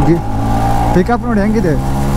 pickup ನೋಡಿ ಹೆಂಗಿದೆ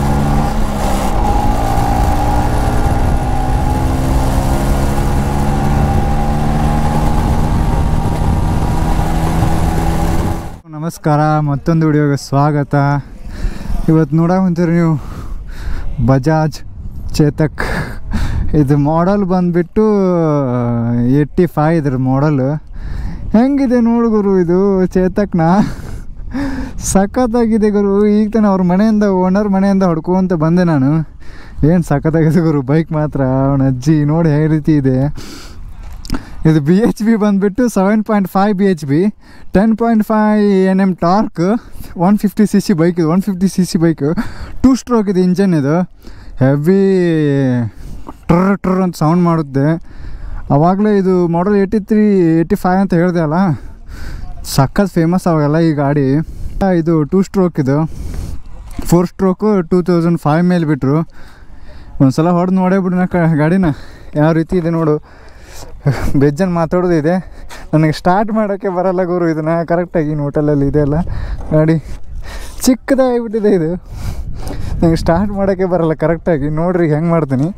ನಮಸ್ಕಾರ ಮತ್ತೊಂದು ವಿಡಿಯೋಗೆ ಸ್ವಾಗತ ಇವತ್ತು ನೋಡಕ್ಕೆ ಹೊಂತೀರಿ ನೀವು ಬಜಾಜ್ ಚೇತಕ್ ಇದು ಮಾಡಲ್ ಬಂದುಬಿಟ್ಟು ಏಯ್ಟಿ ಫೈ ಇದ್ರ ಮಾಡಲ್ ಹೆಂಗಿದೆ ನೋಡು ಗುರು ಇದು ಚೇತಕ್ನ ಸಖತ್ತಾಗಿದೆ ಗುರು ಈಗ ತಾನೆ ಅವ್ರ ಮನೆಯಿಂದ ಓನರ್ ಮನೆಯಿಂದ ಹೊಡ್ಕೊಂತ ಬಂದೆ ನಾನು ಏನು ಸಖತ್ತಾಗಿದೆ ಗುರು ಬೈಕ್ ಮಾತ್ರ ಅವನ ಅಜ್ಜಿ ನೋಡಿ ಯಾವ ರೀತಿ ಇದೆ ಇದು ಬಿ ಎಚ್ ಬಿ ಬಂದುಬಿಟ್ಟು seven point five B H B ten point five N M torque one fifty C C bike ಇದು one fifty C C bike two stroke ಇದು ಇಂಜನ್ ಇದು ಹೆವಿ ಟ್ರ್ ಟ್ರ್ ಅಂತ ಸೌಂಡ್ ಮಾಡುತ್ತೆ ಆವಾಗಲೇ ಇದು model eighty three eighty five ಅಂತ ಹೇಳಿದೆ ಅಲ್ಲ ಸಖತ್ ಫೇಮಸ್ ಅವಾಗೆಲ್ಲ ಈ ಗಾಡಿ ಇದು ಟೂ ಸ್ಟ್ರೋಕ್ ಇದು four stroke two thousand five ಮೇಲೆ ಬಿಟ್ಟರು ಒಂದು ಸಲ ಹೊಡೆದು ನೋಡೇ ಬಿಡು ಕ ಗಾಡಿನ ಯಾವ ರೀತಿ ಇದೆ ನೋಡು ಬೆಜ್ಜನ್ ಮಾತಾಡೋದು ಇದೆ ನನಗೆ ಸ್ಟಾರ್ಟ್ ಮಾಡೋಕ್ಕೆ ಬರಲ್ಲ ಗುರು ಇದನ್ನು ಕರೆಕ್ಟಾಗಿ ಹೋಟೆಲಲ್ಲಿ ಇದೆ ಅಲ್ಲ ಗಾಡಿ ಚಿಕ್ಕದಾಗಿಬಿಟ್ಟಿದೆ ಇದು ನನಗೆ ಸ್ಟಾರ್ಟ್ ಮಾಡೋಕ್ಕೆ ಬರಲ್ಲ ಕರೆಕ್ಟಾಗಿ ನೋಡ್ರಿ ಹೆಂಗೆ ಮಾಡ್ತೀನಿ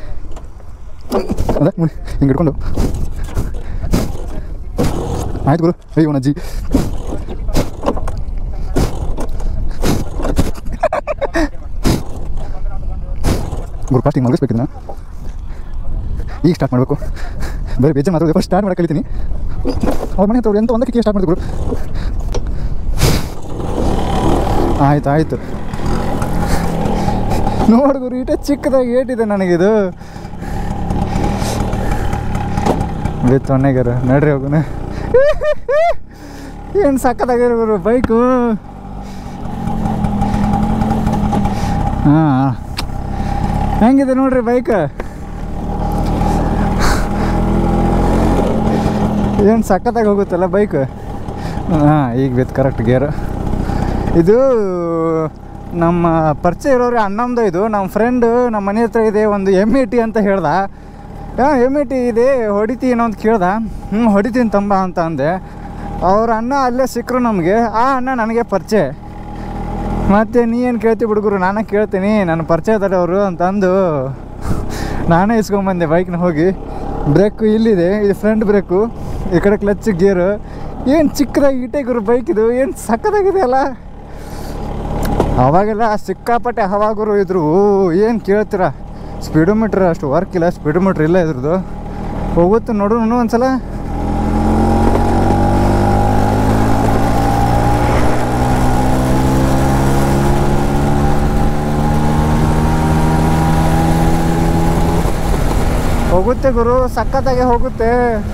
ಅದ ನೋಡಿ ಹಿಂಗೆ ಹಿಡ್ಕೊಂಡು ಆಯ್ತು ಗುರು ಅಯ್ಯೋ ಅಜ್ಜಿ ಗುರು ಫಾಸ್ಟ್ ಹಿಂಗೆ ಮಲಗಿಸ್ಬೇಕಿದ್ನ ಈಗ ಸ್ಟಾರ್ಟ್ ಮಾಡಬೇಕು ಬರೀ ಬೇಜಾರು ಮಾತ್ರ ಫಸ್ಟ್ ಸ್ಟಾರ್ಟ್ ಮಾಡಕ್ಕೆ ಕಲಿತೀನಿ ಅವ್ರ ಮನೆ ಹತ್ರ ಎಂತ ಒಂದಕ್ಕೆ ಸ್ಟಾರ್ಟ್ ಮಾಡಿದ್ರು ಆಯ್ತು ಆಯಿತು ನೋಡು ಗುರು ಈಟ ಚಿಕ್ಕದಾಗಿ ಏಟಿದೆ ನನಗಿದು ಬಿತ್ತು ಒನ್ನೆಗಾರ ನಡ್ರಿ ಹೋಗೋಣ ಏನು ಸಕ್ಕತ್ತಾಗಿರೋ ಗುರು ಬೈಕು ಹಾಂ ಹೆಂಗಿದೆ ನೋಡ್ರಿ ಬೈಕ್ ಏನು ಸಖತ್ತಾಗಿ ಹೋಗುತ್ತಲ್ಲ ಬೈಕ್ ಹಾಂ ಈಗ ಬಿತ್ತು ಕರೆಕ್ಟ್ ಗೇರು ಇದು ನಮ್ಮ ಪರಿಚಯ ಇರೋರು ಅಣ್ಣಂದು ಇದು ನಮ್ಮ ಫ್ರೆಂಡು ನಮ್ಮ ಮನೆ ಹತ್ರ ಇದೆ ಒಂದು ಎಮ್ ಇ ಟಿ ಅಂತ ಹೇಳ್ದ ಹಾಂ ಎಮ್ ಇ ಟಿ ಇದೆ ಹೊಡಿತೀನೋ ಅಂತ ಕೇಳ್ದ ಹ್ಞೂ ಹೊಡಿತೀನಿ ತಂಬ ಅಂತ ಅಂದೆ ಅವ್ರ ಅಣ್ಣ ಅಲ್ಲೇ ಸಿಕ್ಕರು ನಮಗೆ ಆ ಅಣ್ಣ ನನಗೆ ಪರಿಚಯ ಮತ್ತು ನೀ ಏನು ಕೇಳ್ತಿ ಹುಡುಗರು ನಾನೇ ಕೇಳ್ತೀನಿ ನನ್ನ ಪರಿಚಯ ಇದ್ದಾರೆ ಅವರು ಅಂತಂದು ನಾನೇ ಇಸ್ಕೊಂಬಂದೆ ಬೈಕ್ನ ಹೋಗಿ ಬ್ರೇಕು ಇಲ್ಲಿದೆ ಇದು ಫ್ರಂಟ್ ಬ್ರೇಕು ಈ ಕಡೆ ಕ್ಲಚ್ ಗೇರು ಏನು ಚಿಕ್ಕದಾಗಿ ಇಟ್ಟೆ ಗುರು ಬೈಕ್ ಇದು ಏನು ಸಕ್ಕತ್ತಾಗಿದೆ ಅಲ್ಲ ಅವಾಗೆಲ್ಲ ಸಿಕ್ಕಾಪಟ್ಟೆ ಹವಾಗುರು ಇದ್ರು ಓ ಏನು ಕೇಳ್ತೀರ ಸ್ಪೀಡೋಮೀಟ್ರ್ ಅಷ್ಟು ವರ್ಕ್ ಇಲ್ಲ ಸ್ಪೀಡೋಮೀಟ್ರ್ ಇಲ್ಲ ಇದ್ರದ್ದು ಹೋಗುತ್ತೆ ನೋಡು ಒಂದ್ಸಲ ಹೋಗುತ್ತೆ ಗುರು ಸಖತ್ತಾಗೆ ಹೋಗುತ್ತೆ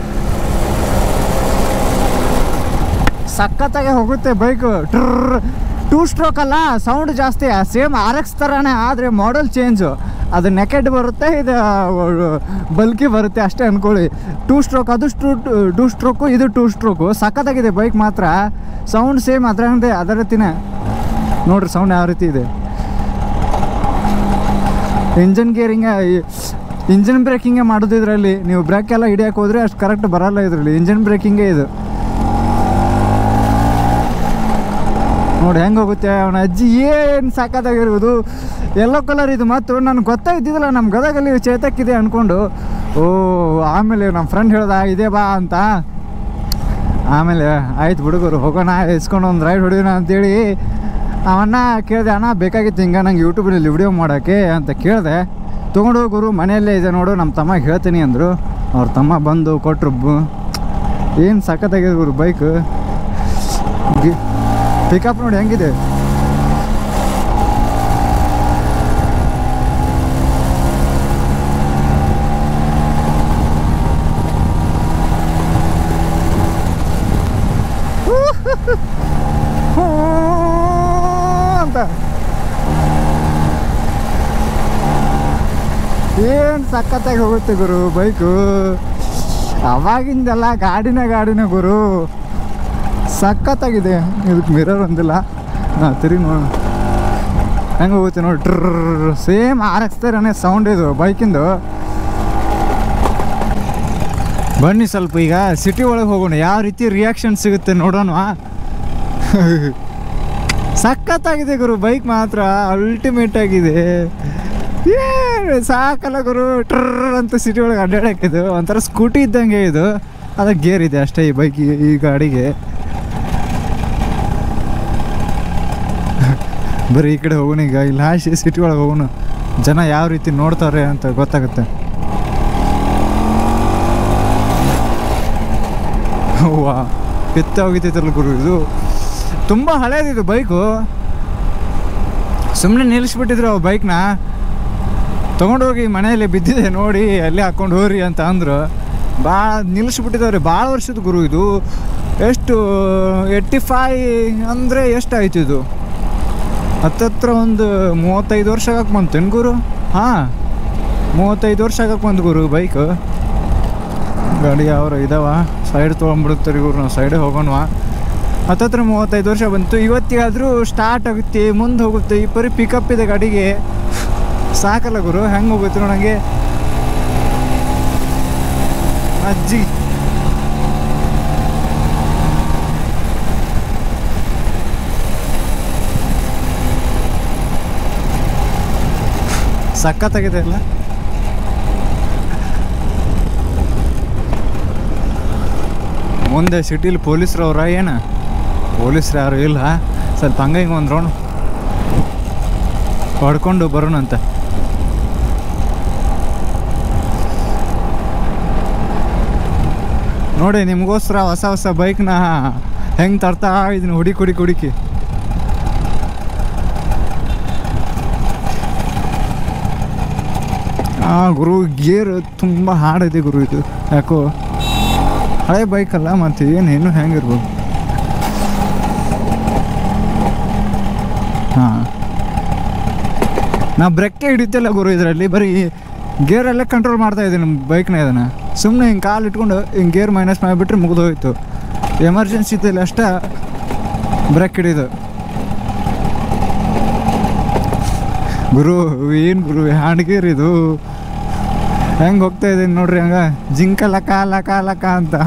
ಸಖತ್ತಾಗೆ ಹೋಗುತ್ತೆ ಬೈಕು ಟ್ರ್ ಟೂ ಸ್ಟ್ರೋಕ್ ಅಲ್ಲ ಸೌಂಡ್ ಜಾಸ್ತಿ ಸೇಮ್ ಆರ್ ಎಕ್ಸ್ ಥರನೇ ಆದರೆ ಮಾಡಲ್ ಚೇಂಜು ಅದು ನೆಕೆಡ್ ಬರುತ್ತೆ ಇದು ಬಲ್ಕಿ ಬರುತ್ತೆ ಅಷ್ಟೇ ಅಂದ್ಕೊಳ್ಳಿ ಟೂ ಸ್ಟ್ರೋಕ್ ಅದು ಸ್ಟೂ ಟೂ ಸ್ಟ್ರೋಕು ಇದು ಟೂ ಸ್ಟ್ರೋಕು ಸಖತ್ತಾಗಿದೆ ಬೈಕ್ ಮಾತ್ರ ಸೌಂಡ್ ಸೇಮ್ ಅದರಂತೆ ಅದರ ರೀತಿನೇ ನೋಡ್ರಿ ಸೌಂಡ್ ಯಾವ ರೀತಿ ಇದೆ ಇಂಜನ್ ಗೇರಿಂಗ ಇಂಜನ್ ಬ್ರೇಕಿಂಗೇ ಮಾಡೋದು ಇದರಲ್ಲಿ ನೀವು ಬ್ರೇಕ್ ಎಲ್ಲ ಹಿಡಿಯೋಕೆ ಹೋದರೆ ಅಷ್ಟು ಕರೆಕ್ಟ್ ಬರಲ್ಲ ಇದರಲ್ಲಿ ಇಂಜನ್ ಬ್ರೇಕಿಂಗೇ ಇದು ನೋಡಿ ಹೆಂಗೆ ಹೋಗುತ್ತೆ ಅವನ ಅಜ್ಜಿ ಏನು ಸಾಕಾಗಿರ್ಬೋದು ಎಲ್ಲೋ ಕಲರ್ ಇದು ಮತ್ತು ನನಗೆ ಗೊತ್ತಾಗಿದ್ದಿಲ್ಲ ನಮ್ಮ ಗದಗಲ್ಲಿ ಚೇತಕ್ಕಿದೆ ಅಂದ್ಕೊಂಡು ಓ ಆಮೇಲೆ ನಮ್ಮ ಫ್ರೆಂಡ್ ಹೇಳ್ದ ಇದೇ ಬಾ ಅಂತ ಆಮೇಲೆ ಆಯ್ತು ಹುಡುಗರು ಹೋಗೋಣ ಇಸ್ಕೊಂಡು ಒಂದು ರೈಡ್ ಹೊಡಿಯೋಣ ಅಂತೇಳಿ ಅವನ್ನ ಕೇಳಿದೆ ಅಣ್ಣ ಬೇಕಾಗಿತ್ತು ಹಿಂಗೆ ನಂಗೆ ಯೂಟ್ಯೂಬಲ್ಲಿ ವಿಡಿಯೋ ಮಾಡೋಕ್ಕೆ ಅಂತ ಕೇಳಿದೆ ತೊಗೊಂಡು ಗುರು ಮನೆಯಲ್ಲೇ ಇದೆ ನೋಡು ನಮ್ಮ ತಮ್ಮಗೆ ಹೇಳ್ತೀನಿ ಅಂದರು ಅವ್ರ ತಮ್ಮ ಬಂದು ಕೊಟ್ಟರು ಏನು ಸಖತ್ತಾಗಿದೆ ಗುರು ಬೈಕ್ ಪಿಕಪ್ ನೋಡಿ ಹೆಂಗಿದೆ ಅಂತ ಏನು ಸಖತ್ತಾಗಿ ಹೋಗುತ್ತೆ ಗುರು ಬೈಕು ಅವಾಗಿಂದೆಲ್ಲ ಗಾಡಿನ ಗಾಡಿನ ಗುರು ಸಖತ್ತಾಗಿದೆ ಇದಕ್ಕೆ ಮಿರರ್ ಒಂದಿಲ್ಲ ನಾ ತಿರುಗಿ ನೋಡೋಣ ಹೆಂಗೆ ಹೋಗುತ್ತೆ ನೋಡಿ ಟ್ರ್ ಸೇಮ್ ಆರ್ ಎಕ್ಸ್ ಥರನೇ ಸೌಂಡ್ ಇದು ಬೈಕಿಂದು ಬನ್ನಿ ಸ್ವಲ್ಪ ಈಗ ಸಿಟಿ ಒಳಗೆ ಹೋಗೋಣ ಯಾವ ರೀತಿ ರಿಯಾಕ್ಷನ್ ಸಿಗುತ್ತೆ ನೋಡೋಣ ಸಖತ್ತಾಗಿದೆ ಗುರು ಬೈಕ್ ಮಾತ್ರ ಅಲ್ಟಿಮೇಟ್ ಆಗಿದೆ ಏ ಸಾಕಲ್ಲ ಗುರು ಟ್ರರ್ ಅಂತ ಸಿಟಿ ಒಳಗೆ ಅಡ್ಡಾಡಕ್ಕಿದು ಒಂಥರ ಸ್ಕೂಟಿ ಇದ್ದಂಗೆ ಇದು ಅದ ಗೇರ್ ಇದೆ ಅಷ್ಟೇ ಈ ಬೈಕ್ ಈ ಗಾಡಿಗೆ ಬರೀ ಈ ಕಡೆ ಹೋಗೋಣ ಈಗ ಇಲ್ಲಿ ಹಾಸಿ ಸಿಟಿ ಒಳಗೆ ಹೋಗೋಣ ಜನ ಯಾವ ರೀತಿ ನೋಡ್ತಾರೆ ಅಂತ ಗೊತ್ತಾಗುತ್ತೆ ವಾ ಎತ್ತ ಹೋಗಿತ್ತಲ್ಲ ಗುರು ಇದು ತುಂಬ ಹಳೇದಿದು ಬೈಕು ಸುಮ್ಮನೆ ನಿಲ್ಲಿಸ್ಬಿಟ್ಟಿದ್ರು ಆ ಬೈಕ್ನ ತೊಗೊಂಡೋಗಿ ಮನೆಯಲ್ಲಿ ಬಿದ್ದಿದೆ ನೋಡಿ ಅಲ್ಲೇ ಹಾಕ್ಕೊಂಡು ಹೋಗ್ರಿ ಅಂತ ಅಂದರು ಭಾಳ ನಿಲ್ಲಿಸ್ಬಿಟ್ಟಿದ್ದಾರೆ ಭಾಳ ವರ್ಷದ ಗುರು ಇದು ಎಷ್ಟು ಏಯ್ಟಿ ಫೈ ಅಂದರೆ ಎಷ್ಟು ಆಯ್ತು ಇದು ಹತ್ತತ್ರ ಒಂದು ಮೂವತ್ತೈದು ವರ್ಷ ಆಗಕ್ಕೆ ಬಂತೇನು ಗುರು ಹಾಂ ಮೂವತ್ತೈದು ವರ್ಷ ಆಗಕ್ಕೆ ಬಂತು ಗುರು ಬೈಕ್ ಗಾಡಿ ಯಾವ ಇದಾವ ಸೈಡ್ ತೊಗೊಂಡ್ಬಿಡುತ್ತಾರೆ ಗುರು ನಾವು ಸೈಡೇ ಹೋಗೋಣವಾ ಹತ್ತತ್ರ ಮೂವತ್ತೈದು ವರ್ಷ ಬಂತು ಇವತ್ತಿಗಾದರೂ ಸ್ಟಾರ್ಟ್ ಆಗುತ್ತೆ ಮುಂದೆ ಹೋಗುತ್ತೆ ಈ ಪರಿ ಪಿಕಪ್ ಇದೆ ಗಾಡಿಗೆ ಸಾಕಲ್ಲ ಗುರು ಹೆಂಗೆ ಹೋಗುತ್ತೆ ನೋಡಂಗೆ ಅಜ್ಜಿ ಸಖತ್ತಾಗಿದೆ ಅಲ್ಲ ಮುಂದೆ ಸಿಟಿಲಿ ಪೊಲೀಸ್ರು ಅವ್ರ ಏನು ಪೊಲೀಸ್ರು ಯಾರು ಇಲ್ಲ ಸ್ವಲ್ಪ ಹಂಗೆ ಹಿಂಗೆ ಒಂದು ರೌಂಡ್ ಹೊಡ್ಕೊಂಡು ಬರೋಣಂತ ನೋಡಿ ನಿಮಗೋಸ್ಕರ ಹೊಸ ಹೊಸ ಬೈಕ್ನ ಹೆಂಗೆ ತರ್ತಾ ಇದೀನಿ ಹುಡುಕಿ ಹುಡುಕಿ ಹುಡುಕಿ ಆ ಗುರು ಗೇರ್ ತುಂಬ ಹಾಡಿದೆ ಗುರು ಇದು ಯಾಕೋ ಹಳೆ ಬೈಕ್ ಅಲ್ಲ ಮತ್ತು ಏನು ಏನು ಹೆಂಗಿರ್ಬೋದು ಹಾಂ ನಾ ಬ್ರೇಕ್ಕೆ ಹಿಡಿತಿಲ್ಲ ಗುರು ಇದರಲ್ಲಿ ಬರೀ ಗೇರಲ್ಲೇ ಕಂಟ್ರೋಲ್ ಮಾಡ್ತಾ ಇದ್ದೀನಿ ಬೈಕ್ನ ಇದನ್ನು ಸುಮ್ಮನೆ ಹಿಂಗೆ ಕಾಲು ಇಟ್ಕೊಂಡು ಹಿಂಗೆ ಗೇರ್ ಮೈನಸ್ ಮಾಡಿಬಿಟ್ರೆ ಮುಗಿದೋಯ್ತು ಎಮರ್ಜೆನ್ಸಿ ಇದ್ದಲ್ಲಿ ಅಷ್ಟೇ ಬ್ರೇಕ್ ಹಿಡಿದು ಗುರು ಏನು ಗುರು ಹ್ಯಾಂಡ್ ಗೇರ್ ಇದು ಹೆಂಗೆ ಹೋಗ್ತಾ ಇದ್ದೀನಿ ನೋಡ್ರಿ ಹಂಗ ಜಿಂಕ ಲಕ ಲಕ ಲಕ ಅಂತ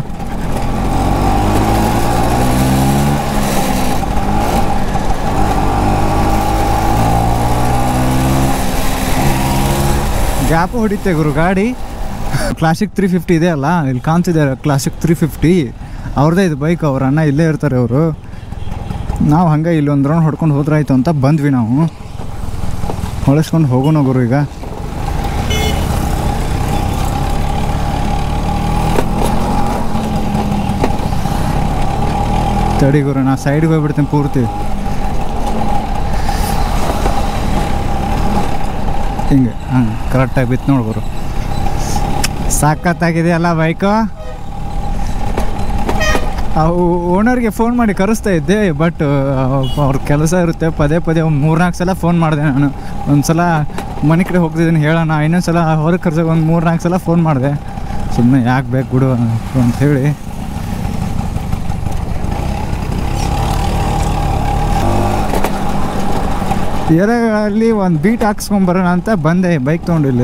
ಗ್ಯಾಪ್ ಹೊಡಿತೆ ಗುರು ಗಾಡಿ ಕ್ಲಾಸಿಕ್ ತ್ರೀ ಫಿಫ್ಟಿ ಇದೆ ಅಲ್ಲ ಇಲ್ಲಿ ಕಾಣ್ತಿದೆ ಕ್ಲಾಸಿಕ್ ತ್ರೀ ಫಿಫ್ಟಿ ಅವ್ರದ್ದೇ ಇದು ಬೈಕ್ ಅವ್ರ ಅಣ್ಣ ಇಲ್ಲೇ ಇರ್ತಾರೆ ಅವರು ನಾವು ಹಂಗೆ ಇಲ್ಲಿ ಒಂದು ರೌಂಡ್ ಹೊಡ್ಕೊಂಡು ಹೋದ್ರಾಯ್ತು ಅಂತ ಬಂದ್ವಿ ನಾವು ಹೊಳಿಸ್ಕೊಂಡು ಹೋಗೋಣ ಗುರು ಈಗ ತಡಿ ಗುರು ನಾ ಸೈಡ್ಗೆ ಹೋಗ್ಬಿಡ್ತೀನಿ ಪೂರ್ತಿ ಹಿಂಗೆ ಹಾಂ ಕರೆಕ್ಟಾಗಿ ಬಿತ್ತು ನೋಡಿ ಗುರು ಸಾಕತ್ತಾಗಿದೆಯಲ್ಲ ಬೈಕು ಅವು ಓನರ್ಗೆ ಫೋನ್ ಮಾಡಿ ಕರೆಸ್ತಾ ಇದ್ದೆ ಬಟ್ ಅವ್ರ ಕೆಲಸ ಇರುತ್ತೆ ಪದೇ ಪದೇ ಒಂದು ಮೂರ್ನಾಲ್ಕು ಸಲ ಫೋನ್ ಮಾಡಿದೆ ನಾನು ಒಂದು ಸಲ ಮನೆ ಕಡೆ ಹೋಗ್ತಿದ್ದೀನಿ ಹೇಳೋಣ ಇನ್ನೊಂದು ಸಲ ಹೊರಗೆ ಕರ್ಸೋಕೆ ಒಂದು ಮೂರ್ನಾಲ್ಕು ಸಲ ಫೋನ್ ಮಾಡಿದೆ ಸುಮ್ಮನೆ ಯಾಕೆ ಬೇಕು ಬಿಡು ಅಂತ ಹೇಳಿ ಎರೆಗಳಲ್ಲಿ ಒಂದು ಬೀಟ್ ಹಾಕ್ಸ್ಕೊಂಬರೋಣ ಅಂತ ಬಂದೆ ಬೈಕ್ ತೊಗೊಂಡಿಲ್ಲ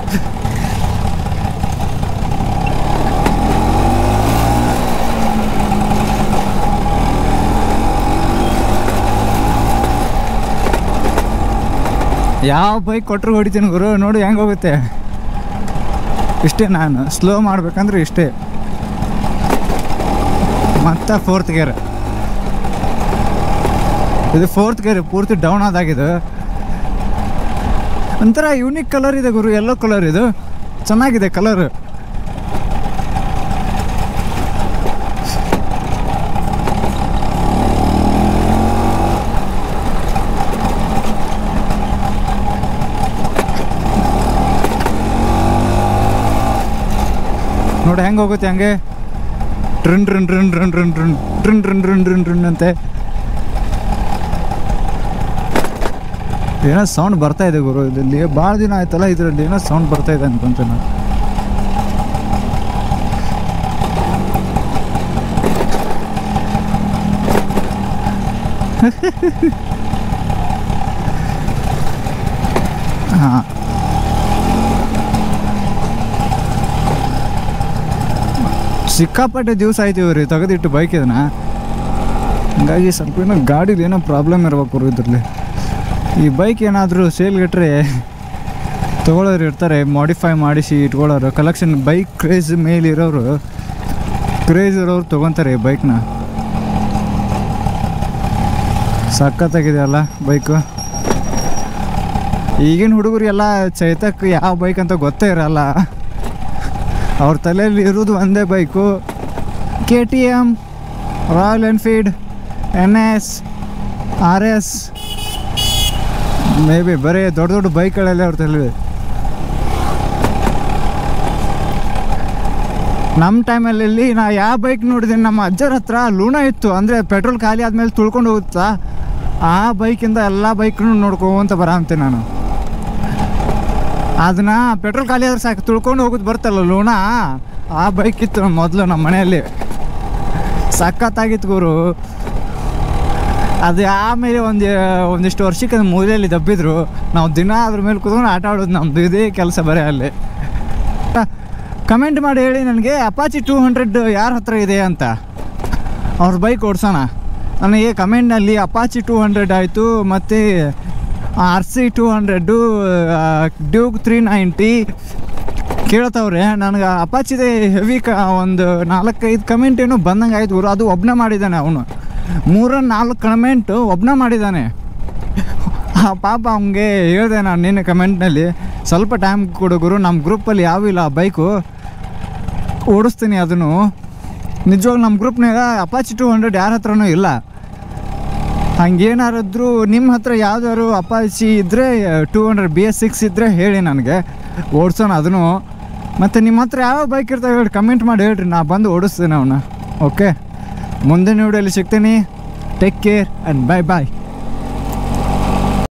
ಯಾವ ಬೈಕ್ ಕೊಟ್ಟರು ಹೊಡಿತೀನಿ ಗುರು ನೋಡಿ ಹೆಂಗೆ ಹೋಗುತ್ತೆ ಇಷ್ಟೇ ನಾನು ಸ್ಲೋ ಮಾಡ್ಬೇಕಂದ್ರೆ ಇಷ್ಟೇ ಮತ್ತೆ ಫೋರ್ತ್ ಗೇರ್ ಇದು ಫೋರ್ತ್ ಗೇರ್ ಪೂರ್ತಿ ಡೌನ್ ಆದಾಗಿದೆ ಒಂಥರ ಯೂನಿಕ್ ಕಲರ್ ಇದೆ ಗುರು ಎಲ್ಲೋ ಕಲರ್ ಇದು ಚೆನ್ನಾಗಿದೆ ಕಲರ್ ನೋಡಿ ಹೆಂಗೆ ಹೋಗುತ್ತೆ ಹಂಗೆ ಟ್ರಿನ್ ಟ್ರಿನ್ ಟ್ರಿನ್ ಟ್ರಿನ್ ಟ್ರಿನ್ ಟ್ರಿನ್ ಟ್ರಿನ್ ಟ್ರಿನ್ ಟ್ರಿನ್ ಟ್ರಿನ್ ಟ್ರಿನ್ ಅಂತೆ ಏನೋ ಸೌಂಡ್ ಬರ್ತಾ ಇದೆ ಗುರು ಇದರಲ್ಲಿ ಭಾಳ ದಿನ ಆಯ್ತಲ್ಲ ಇದರಲ್ಲಿ ಏನೋ ಸೌಂಡ್ ಬರ್ತಾ ಇದೆ ಅನ್ಕೊಂತ ನಾನು ಹಾಂ ಸಿಕ್ಕಾಪಟ್ಟೆ ದಿವಸ ಆಯ್ತು ಇವ್ರಿ ತೆಗೆದಿಟ್ಟು ಬೈಕ್ ಇದನ್ನ ಹಂಗಾಗಿ ಸ್ವಲ್ಪ ಏನೋ ಗಾಡಿದು ಏನೋ ಪ್ರಾಬ್ಲಮ್ ಇರ್ಬೇಕು ಇದರಲ್ಲಿ ಈ ಬೈಕ್ ಏನಾದರೂ ಸೇಲ್ಗಿಟ್ರೆ ತೊಗೊಳೋರು ಇರ್ತಾರೆ ಮಾಡಿಫೈ ಮಾಡಿಸಿ ಇಟ್ಕೊಳ್ಳೋರು ಕಲೆಕ್ಷನ್ ಬೈಕ್ ಕ್ರೇಜ್ ಮೇಲಿರೋರು ಕ್ರೇಜ್ ಇರೋರು ತೊಗೊತಾರೆ ಈ ಬೈಕ್ನ ಸಖತ್ತಾಗಿದೆ ಅಲ್ಲ ಬೈಕು ಈಗಿನ ಹುಡುಗರು ಎಲ್ಲ ಚೈತಕ್ ಯಾವ ಬೈಕ್ ಅಂತ ಗೊತ್ತೇ ಇರಲ್ಲ ಅವ್ರ ತಲೆಯಲ್ಲಿ ಇರೋದು ಒಂದೇ bike K T M Royal Enfield N S R S maybe ಬರೀ ದೊಡ್ಡ ದೊಡ್ಡ ಬೈಕ್ಗಳೆಲ್ಲ ಅವ್ರ ತಲೆ ನಮ್ಮ ಟೈಮಲ್ಲಿ ನಾ ಯಾವ ಬೈಕ್ ನೋಡಿದ್ದೀನಿ ನಮ್ಮ ಅಜ್ಜರ ಹತ್ರ ಲೂನಾ ಇತ್ತು ಅಂದರೆ ಪೆಟ್ರೋಲ್ ಖಾಲಿ ಆದಮೇಲೆ ತುಳ್ಕೊಂಡು ಹೋಗುತ್ತಾ ಆ ಬೈಕಿಂದ ಎಲ್ಲ ಬೈಕ್ನು ನೋಡ್ಕೊಂತ ಬರಂತೆ ನಾನು ಅದನ್ನ ಪೆಟ್ರೋಲ್ ಖಾಲಿ ಆದ್ರೆ ಸಾಕು ತುಳ್ಕೊಂಡು ಹೋಗೋದು ಬರ್ತಲ್ಲ ಲೂನಾ ಆ ಬೈಕ್ ಇತ್ತು ಮೊದಲು ನಮ್ಮ ಮನೆಯಲ್ಲಿ ಸಖತ್ತಾಗಿತ್ತು ಗುರು ಅದು ಆಮೇಲೆ ಒಂದು ಒಂದಿಷ್ಟು ವರ್ಷಕ್ಕೆ ಅದು ಮೂಲೆಯಲ್ಲಿ ದಬ್ಬಿದ್ರು ನಾವು ದಿನ ಅದ್ರ ಮೇಲೆ ಕೂತ್ಕೊಂಡು ಆಟ ಆಡೋದು ನಮ್ಮದು ಇದೇ ಕೆಲಸ ಬರೀ ಅಲ್ಲಿ ಕಮೆಂಟ್ ಮಾಡಿ ಹೇಳಿ ನನಗೆ ಅಪಾಚಿ ಟೂ ಹಂಡ್ರೆಡ್ ಯಾರ ಹತ್ರ ಇದೆ ಅಂತ ಅವ್ರ ಬೈಕ್ ಓಡಿಸೋಣ ನನಗೆ ಕಮೆಂಟ್ನಲ್ಲಿ ಅಪಾಚಿ ಟೂ ಹಂಡ್ರೆಡ್ ಆಯಿತು ಮತ್ತು R C two hundred Duke three ninety ಕೇಳ್ತವ್ರೆ ನನಗೆ ಅಪಾಚಿದೆ ಹೆವಿ ಕ ಒಂದು ನಾಲ್ಕೈದು ಕಮೆಂಟ್ ಏನೋ ಬಂದಂಗೆ ಆಯ್ತು ಗುರು ಅದು ಒಬ್ಬನೇ ಮಾಡಿದ್ದಾನೆ ಅವನು ಮೂರ ನಾಲ್ಕು ಕಮೆಂಟು ಒಬ್ಬನೇ ಮಾಡಿದ್ದಾನೆ ಆ ಪಾಪ ಅವನಿಗೆ ಹೇಳಿದೆ ನಾನು ನಿನ್ನೆ ಕಮೆಂಟ್ನಲ್ಲಿ ಸ್ವಲ್ಪ ಟೈಮ್ ಕೊಡು ಗುರು ನಮ್ಮ ಗ್ರೂಪಲ್ಲಿ ಯಾವ ಇಲ್ಲ ಬೈಕು ಓಡಿಸ್ತೀನಿ ಅದನ್ನು ನಿಜವಾಗ ನಮ್ಮ ಗ್ರೂಪ್ನಾಗ ಅಪಾಚಿ ಟು ಹಂಡ್ರೆಡ್ ಯಾರ ಹತ್ರನೂ ಇಲ್ಲ ಹಂಗೇನಾರಿದ್ರು ನಿಮ್ಮ ಹತ್ರ ಯಾವ್ದಾದ್ರು ಅಪಾಚಿ ಇದ್ದರೆ two hundred B S six ಇದ್ದರೆ ಹೇಳಿ ನನಗೆ ಓಡಿಸೋಣ ಅದನ್ನು ಮತ್ತು ನಿಮ್ಮ ಹತ್ರ ಯಾವ ಬೈಕ್ ಇರ್ತಾವೆ ಹೇಳಿ ಕಮೆಂಟ್ ಮಾಡಿ ಹೇಳ್ರಿ ನಾ ಬಂದು ಓಡಿಸ್ತೀನಿ ಅವನ್ನ ಓಕೆ ಮುಂದಿನ ವಿಡಿಯೋಲಿ ಸಿಗ್ತೀನಿ take care and bye bye